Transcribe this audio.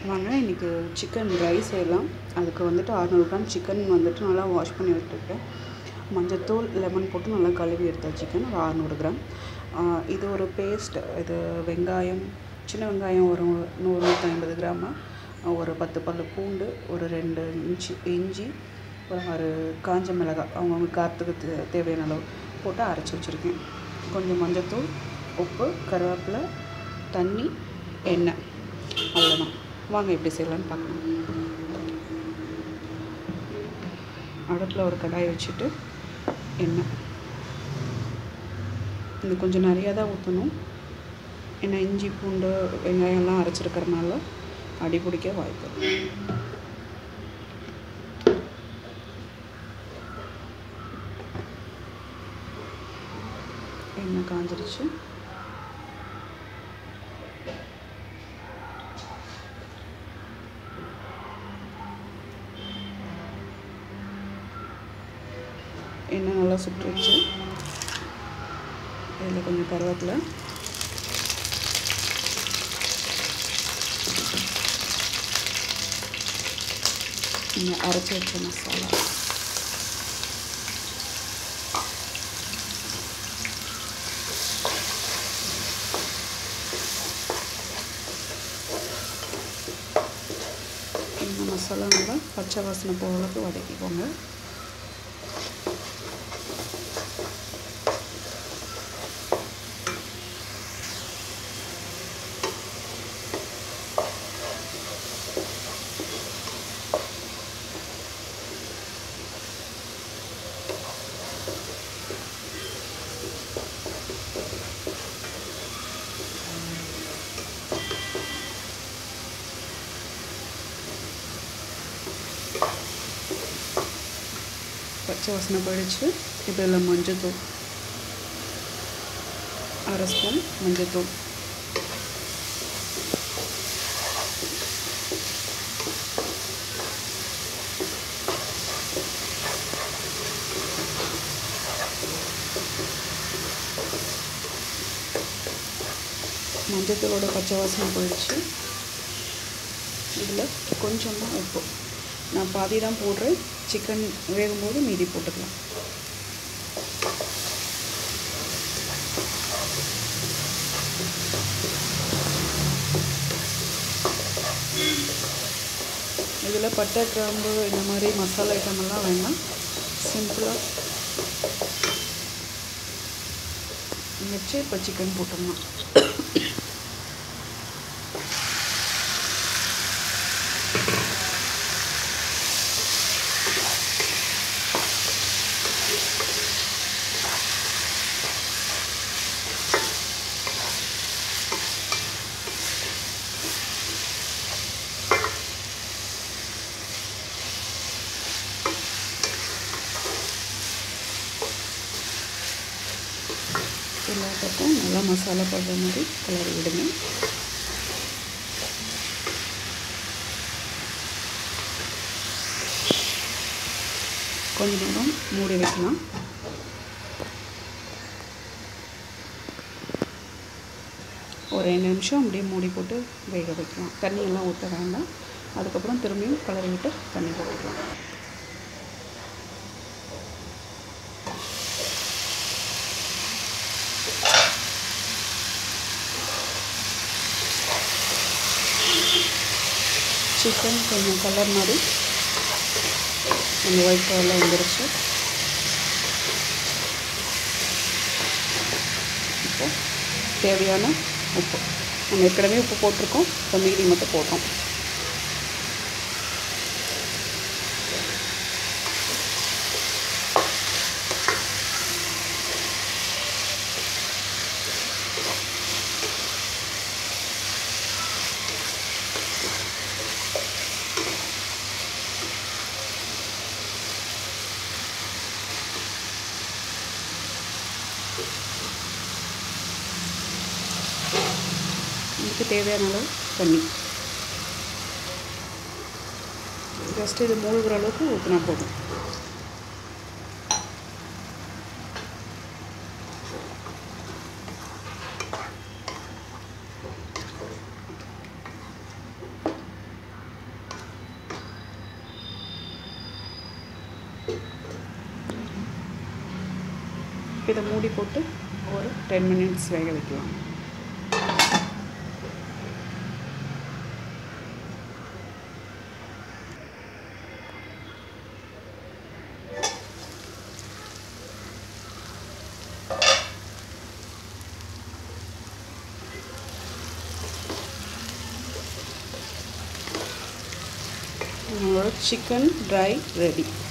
வாங்க இன்றைக்கி chicken rice செய்யலாம் அதுக்கு வந்துட்டு அறநூறு கிராம் சிக்கன் வந்துட்டு நல்லா வாஷ் பண்ணி விட்டுருக்கேன் மஞ்சத்தூள் லெமன் போட்டு நல்லா கழுவி எடுத்த சிக்கன் ஒரு அறநூறு கிராம் ஆஹ் இது ஒரு பேஸ்ட் இது வெங்காயம் சின்ன வெங்காயம் ஒரு நூறு நூற்றி ஐம்பது கிராமு ஒரு பத்து பல்லு பூண்டு ஒரு ரெண்டு இன்ச்சு இஞ்சி ஒரு ஆறு காஞ்ச மிளகாய் அவங்கவுங்க காரத்துக்கு தே- தேவையான அளவு போட்டு அரைச்சி வச்சுருக்கேன் கொஞ்சம் மஞ்சத்தூள் உப்பு கருவேப்பிலை தண்ணி எண்ணெய் அவ்வளோதான் வாங்க எப்படி செய்யலாம்னு பார்க்கலாம் அடுப்பில் ஒரு கடாய் வச்சுட்டு எண்ணெய் இது கொஞ்சம் நிறையா தான் ஊற்றணும் ஏன்னா இஞ்சி பூண்டு வெங்காயம்லாம் அரைச்சிருக்கறனால அடி பிடிக்க வாய்ப்பு இருக்கு. எண்ணெய் காஞ்சிருச்சு எண்ணெய் நல்லா சுட்டுருச்சு இதில் கொஞ்சம் கருவேப்பிலை இந்த அரைச்சி வச்ச மசாலா இந்த மசாலா நல்லா பச்சை வாசனை போகிற அளவுக்கு வதக்கிக்கோங்க பச்சை வாசனை போயிடுச்சு இப்போ இதில் மஞ்சத்தூள் அரை ஸ்பூன் மஞ்சத்தூள் மஞ்சத்தூளோட பச்சை வாசனை போயிடுச்சு இதில் கொஞ்சமாக உப்பு நான் பாதி தான் போடுறேன் சிக்கன் வேகும்போது மீதி போட்டுக்கலாம் இதில் பட்டை கிராம்பு இந்த மாதிரி மசாலா ஐட்டம் எல்லாம் வேணாம் சிம்பிளாக வச்சு இப்போ சிக்கன் போட்டுடலாம் எல்லா பக்கம் நல்லா மசாலா படுற மாதிரி கிளறி விடுங்க கொஞ்ச நேரம் மூடி வைக்கலாம் ஒரு ரெண்டு நிமிஷம் அப்படியே மூடி போட்டு வேக வைக்கலாம் தண்ணியெல்லாம் ஊற்ற வேண்டாம் அதுக்கப்புறம் திரும்பியும் கிளறி விட்டு தண்ணி போட்டுக்கலாம் சிக்கன் கொஞ்சம் கலர் மாதிரி அந்த ஒயிட் கலரில் வந்துருச்சு இப்போ தேவையான உப்பு நம்ம ஏற்கனவே உப்பு போட்டிருக்கோம் இப்போ மீதி மட்டும் போட்டோம் இதுக்கு தேவையான அளவு தண்ணி ஜஸ்ட் இது மூழ்கிற அளவுக்கு ஊற்றினா போதும் இப்போ இதை மூடி போட்டு ஒரு டென் மினிட்ஸ் வேக வைக்கலாம் நம்மளோட சிக்கன் ட்ரை ரெடி